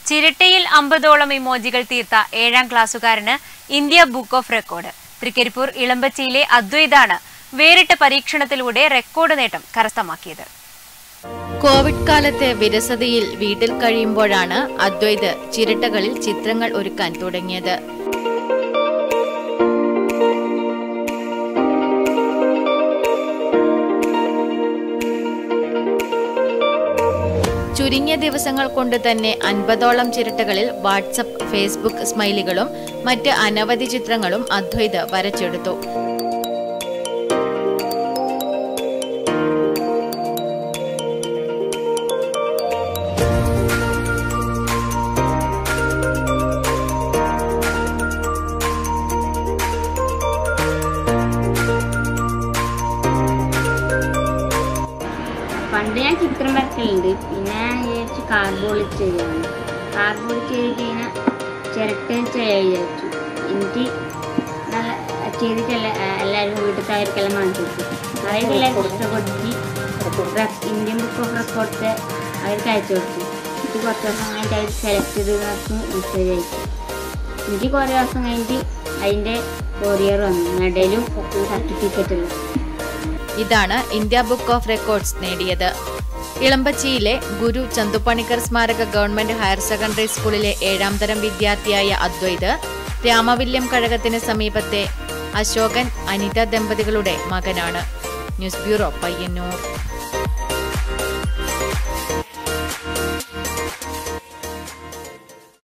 ചിരട്ടയിൽ അമ്പതോളം ഇമോജികൾ തീർത്ത ഏഴാം ക്ലാസ്സുകാരന് India book of record Thrikaripur ഇളമ്പച്ചിയിലെ അദ്വൈതാണ് വേറിട്ട പരീക്ഷണത്തിലൂടെ റെക്കോർഡ് നേട്ടം കരസ്ഥമാക്കിയത് കോവിഡ് കാലത്ത് വിരസതയിൽ വീട്ടിൽ കഴിയുമ്പോഴാണ് അദ്വൈത് ചിരട്ടകളിൽ ചിത്രങ്ങൾ ഒരുക്കാൻ തുടങ്ങിയത് ചുരുങ്ങിയ ദിവസങ്ങൾ കൊണ്ട് തന്നെ അൻപതോളം ചിരട്ടകളിൽ വാട്സപ്പ് ഫേസ്ബുക്ക് സ്മൈലികളും മറ്റ് അനവധി ചിത്രങ്ങളും അദ്വൈത് വരച്ചെടുത്തു പണ്ട് ഞാൻ ചിത്രം വരക്കലുണ്ട് പിന്നെ ഞാൻ വിചാരിച്ചു കാർബോർഡ് ചെയ്യാൻ കാർബോർഡ് ചെയ്ത് കഴിഞ്ഞാൽ ചിരട്ട ചെയ്യാൻ വിചാരിച്ചു എനിക്ക് നല്ല ചെയ്തിട്ടല്ല എല്ലാവരും വീട്ടിലത്തെ അവർക്കെല്ലാം വാങ്ങിച്ചു കൊടുത്തു അവർക്കെല്ലാം ഇഷ്ടപ്പെടുത്തി റെക്- ഇന്ത്യൻ ബുക്ക് ഓഫ് റെക്കോർഡ്സ് അവർക്ക് അയച്ചു കൊടുത്തു എനിക്ക് കുറച്ച് ദിവസം കഴിഞ്ഞിട്ട് അവർ സെലക്ട് ചെയ്ത് മെസ്സേജ് അയച്ചു എനിക്ക് കുറേ ദിവസം കഴിഞ്ഞിട്ട് അതിൻ്റെ കൊറിയർ വന്നു മെഡലും സർട്ടിഫിക്കറ്റും ഇതാണ് ഇന്ത്യ ബുക്ക് ഓഫ് റെക്കോർഡ്സ് നേടിയത് ഇളമ്പച്ചിയിലെ ഗുരു ചന്തുപണിക്കർ സ്മാരക ഗവൺമെന്റ് ഹയർ സെക്കൻഡറി സ്കൂളിലെ ഏഴാം തരം വിദ്യാർത്ഥിയായ അദ്വൈത് രാമവില്യം കഴകത്തിന് സമീപത്തെ അശോകൻ അനിത ദമ്പതികളുടെ മകനാണ് ന്യൂസ് ബ്യൂറോ പയ്യന്നൂർ